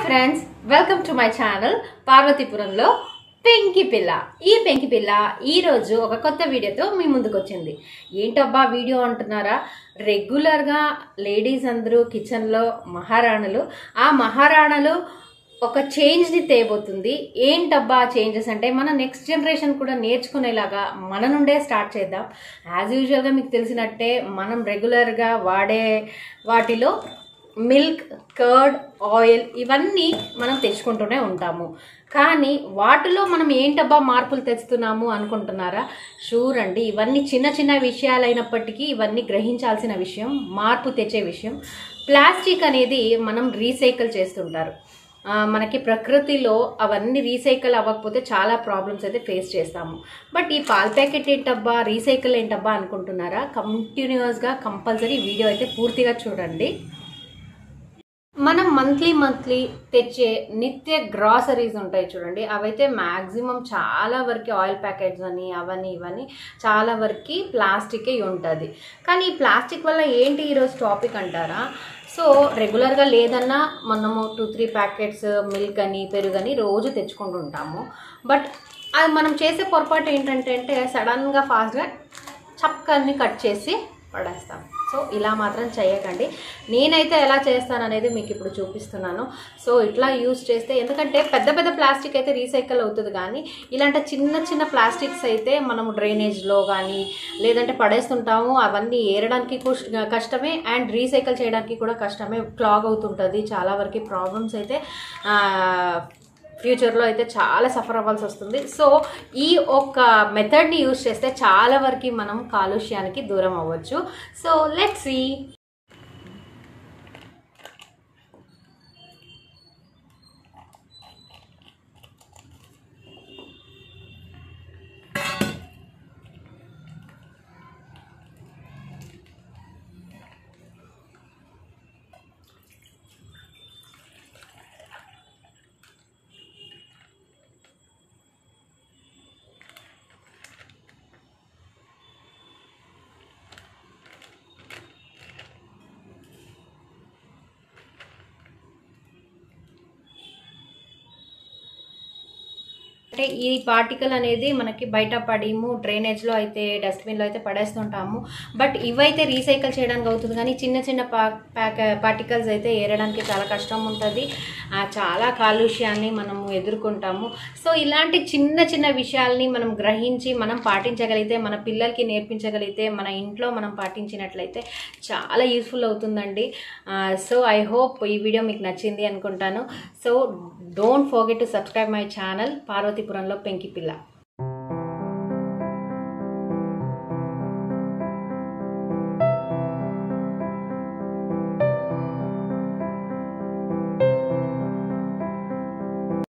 friends welcome to my channel పార్వతీపురంలో పెంకి పిల్ల ఈ పెంకి పిల్ల ఈ రోజు ఒక కొత్త వీడియోతో మీ ముందుకు వచ్చింది ఏంటబ్బా వీడియో అంటున్నారా రెగ్యులర్గా లేడీస్ అందరూ కిచెన్లో మహారాణులు ఆ మహారాణులు ఒక చేంజ్ని తేబోతుంది ఏంటబ్బా చేంజెస్ అంటే మన నెక్స్ట్ జనరేషన్ కూడా నేర్చుకునేలాగా మన నుండే స్టార్ట్ చేద్దాం యాజ్ యూజువల్గా మీకు తెలిసినట్టే మనం రెగ్యులర్గా వాడే వాటిలో మిల్క్ కర్డ్ ఆయిల్ ఇవన్నీ మనం తెచ్చుకుంటూనే ఉంటాము కానీ వాటిలో మనం ఏంటబ్బా మార్పులు తెస్తున్నాము అనుకుంటున్నారా షూర్ అండి ఇవన్నీ చిన్న చిన్న విషయాలైనప్పటికీ ఇవన్నీ గ్రహించాల్సిన విషయం మార్పు తెచ్చే విషయం ప్లాస్టిక్ అనేది మనం రీసైకిల్ చేస్తుంటారు ఆ, మనకి ప్రకృతిలో అవన్నీ రీసైకిల్ అవ్వకపోతే చాలా ప్రాబ్లమ్స్ అయితే ఫేస్ చేస్తాము బట్ ఈ పాల ప్యాకెట్ ఏంటబ్బా రీసైకిల్ ఏంటబ్బా అనుకుంటున్నారా కంటిన్యూస్గా కంపల్సరీ వీడియో అయితే పూర్తిగా చూడండి మనం మంత్లీ మంత్లీ తెచ్చే నిత్య గ్రాసరీస్ ఉంటాయి చూడండి అవైతే మ్యాక్సిమం చాలా వరకు ఆయిల్ ప్యాకెట్స్ అని అవని ఇవని చాలా వరకు ప్లాస్టికే ఉంటుంది కానీ ఈ ప్లాస్టిక్ వల్ల ఏంటి ఈరోజు టాపిక్ అంటారా సో రెగ్యులర్గా లేదన్నా మనము టూ త్రీ ప్యాకెట్స్ మిల్క్ అని పెరుగు అని రోజు తెచ్చుకుంటూ ఉంటాము బట్ అది మనం చేసే పొరపాటు ఏంటంటే అంటే సడన్గా ఫాస్ట్గా చక్కని కట్ చేసి పడేస్తాం సో ఇలా మాత్రం చేయకండి నేనైతే ఎలా చేస్తాను అనేది మీకు ఇప్పుడు చూపిస్తున్నాను సో ఇట్లా యూస్ చేస్తే ఎందుకంటే పెద్ద పెద్ద ప్లాస్టిక్ అయితే రీసైకిల్ అవుతుంది కానీ ఇలాంటి చిన్న చిన్న ప్లాస్టిక్స్ అయితే మనము డ్రైనేజ్లో కానీ లేదంటే పడేస్తుంటాము అవన్నీ ఏరడానికి కుష్- కష్టమే అండ్ రీసైకిల్ చేయడానికి కూడా కష్టమే క్లాగ్ అవుతుంటుంది చాలా వరకు ప్రాబ్లమ్స్ అయితే ఆ, ఫ్యూచర్లో అయితే చాలా సఫర్ అవ్వాల్సి వస్తుంది సో ఈ ఒక్క మెథడ్ని యూస్ చేస్తే చాలా వరకు మనం కాలుష్యానికి దూరం అవ్వచ్చు సో లెట్ సి అంటే ఈ పార్టికల్ అనేది మనకి బయట పడిము డ్రైనేజ్లో అయితే డస్ట్బిన్లో అయితే పడేస్తుంటాము బట్ ఇవైతే రీసైకిల్ చేయడానికి అవుతుంది కానీ చిన్న చిన్న పా ప్యాక్ పార్టికల్స్ అయితే ఏరడానికి చాలా కష్టం ఉంటుంది ఆ, చాలా కాలుష్యాన్ని మనము ఎదుర్కొంటాము సో ఇలాంటి చిన్న చిన్న విషయాల్ని మనం గ్రహించి మనం పాటించగలిగితే మన పిల్లలకి నేర్పించగలిగితే మన ఇంట్లో మనం పాటించినట్లయితే చాలా యూస్ఫుల్ అవుతుందండి సో ఐ హోప్ ఈ వీడియో మీకు నచ్చింది అనుకుంటాను so don't forget to subscribe my channel పార్వతీపురంలో పెంకి పిల్ల